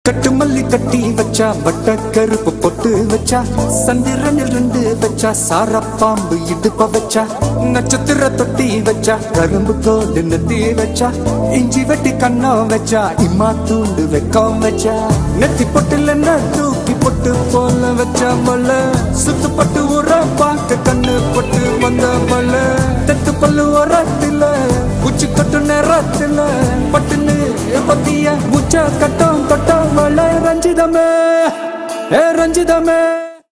கட்டு மல்லி கட்டி வச்சா வட்ட கருப்பு பொட்டு வச்சா சந்திரனில் ரெண்டு வச்சா சார பாம்பு இடுப்ப வச்சா நட்சத்திர தொட்டி வச்சா கரும்பு கோடு நெத்தி வச்சா இஞ்சி வெட்டி கண்ணம் வச்சா இம்மா தூண்டு வெக்கம் வச்சா நெத்தி பொட்டுல தூக்கி பொட்டு போல வச்சா மொல சுத்து பட்டு உர பார்க்க கண்ணு பொட்டு வந்த மொல தெத்து பல்லு உரத்துல உச்சி கட்டு நேரத்துல பட்டுன்னு பத்திய உச்ச கட்டம் தொட்டம் மழை ரஞ்சிதமே ஏ ரஞ்சிதமே